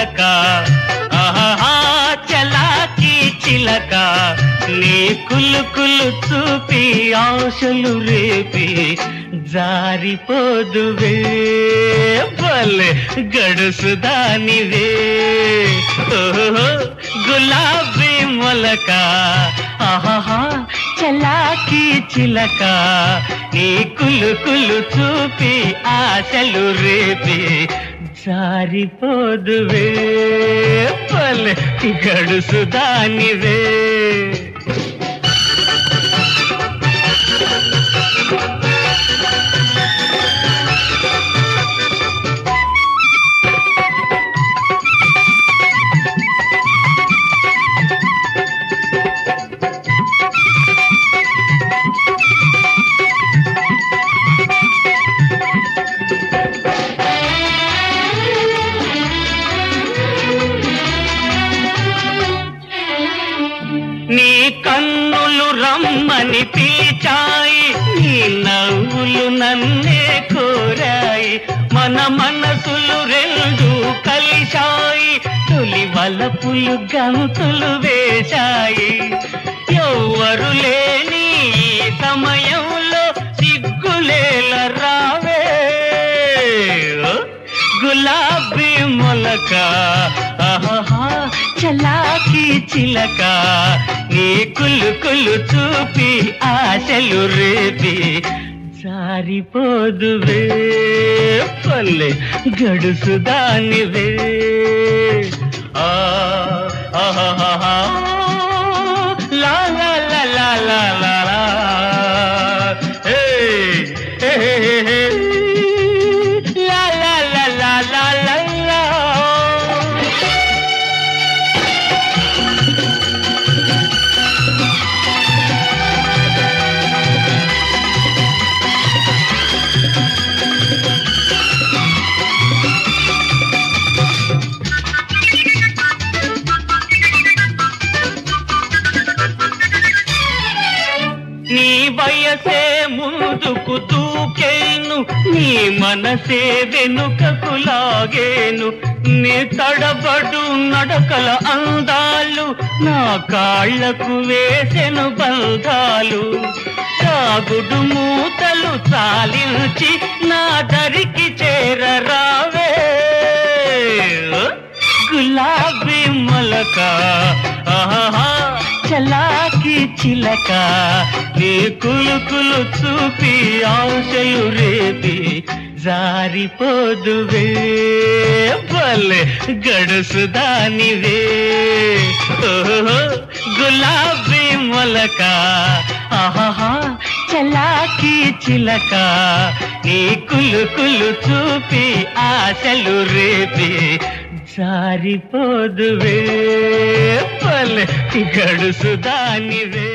మొలక ఆహా చలాకి చిలక నీ కులుకులు చూపి ఆశలు రేపి జారిపోదువే బలే గడుసు దానివే ఓహో గులాబీ మొలక ఆహా చలాకి చిలక నీ కులుకులు చూపి ఆశలు రేపి జారిపోదువే పల్లె గడుసు దానివే నీ కన్నులు రమ్మని పిలిచాయి నీ నవ్వులు నన్నే కోరాయి మన మనసులు రెండు కలిశాయి తొలి వలపులు గంతులు వేశాయి ఎవ్వరు లేని ఈ సమయంలో సిగ్గులేల రావే గులాబీ మొలక ఆహా చలాకి చిలక నీ కులు కులు చూపి ఆశలు రేపి జారిపోదువే పల్లె గడుసు దానివే ఆ ఆహాహా లా లా లా లా లా లా లా హే హే హే హే లా లా లా లా లా లా లా నీ వయసే ముందుకు దూకేను నీ మనసే వెనుకకు లాగేను నీ తడబడు నడకల అందాలు నా కాళ్లకు వేసెను బంధాలు తాగుడు మూతలు చాలించి నా దరికి చేరరావే గులాబీ మొలక ఆహా చలాకి చిలక నీ కులుకులు చూపి ఆశలు రేపి జారిపోదువే బలే గడుసు దానివే ఓహో గులాబీ మొలక ఆహా చలాకి చిలక నీ కులుకులు చూపి ఆశలు రేపి జారిపోదువే పల్లె గడుసు దానివే